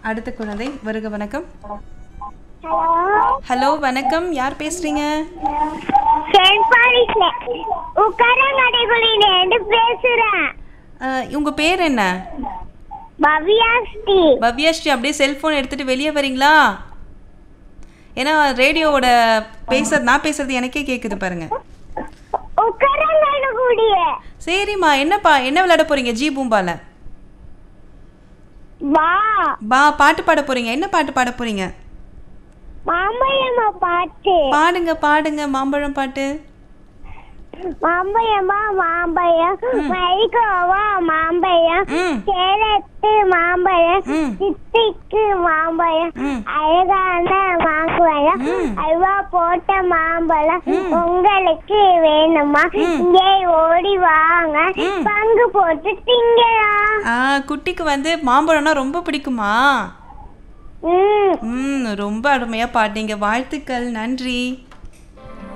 அடுத்த குழந்தை வருக வணக்கம் ஹலோ ஹலோ வணக்கம் யார் பேசுறீங்க சென்ட் பாரிஸ்ல உக்கரங்கடைக்குழியிலேருந்து பேசுறேன் அஹ், உங்க பேர் என்ன பவ்யாஸ்ரீ பவ்யாஸ்ரீ அப்படியே செல்போன் எடுத்துட்டு வெளியே வரீங்களா ஏன்னா ரேடியோவோட பேசுறது நான் பேசுறது எனக்கே கேக்குது பாருங்க உக்கரங்கடைக்குழிய சரிம்மா என்னப்பா என்ன விளையாட போறீங்க ஜி பூம்பால வா பா பாட்டு பாட போறீங்க என்ன பாட்டு பாட போறீங்க மாம்பழமா பாட்டு பாடுங்க பாடுங்க மாம்பழம் பாட்டு மாம்பழமா மாம்பழம் மல்கோவா மாம்பழம் ம் சேலத்து மாம்பழம் ம். சித்திக்கு மாம்பழம் ம். அழகான மாம்பழம் ம். அல்வா போட்ட மாம்பழம் உங்களுக்கு வேணுமா இங்கே ஓடி வாங்க ம். பங்கு போட்டு திங்கலாம் ஆ குட்டிக்கு வந்து மாம்பழம்னா ரொம்ப பிடிக்குமா ம் ம் ரொம்ப அருமையா பாடுனீங்க வாழ்த்துக்கள் நன்றி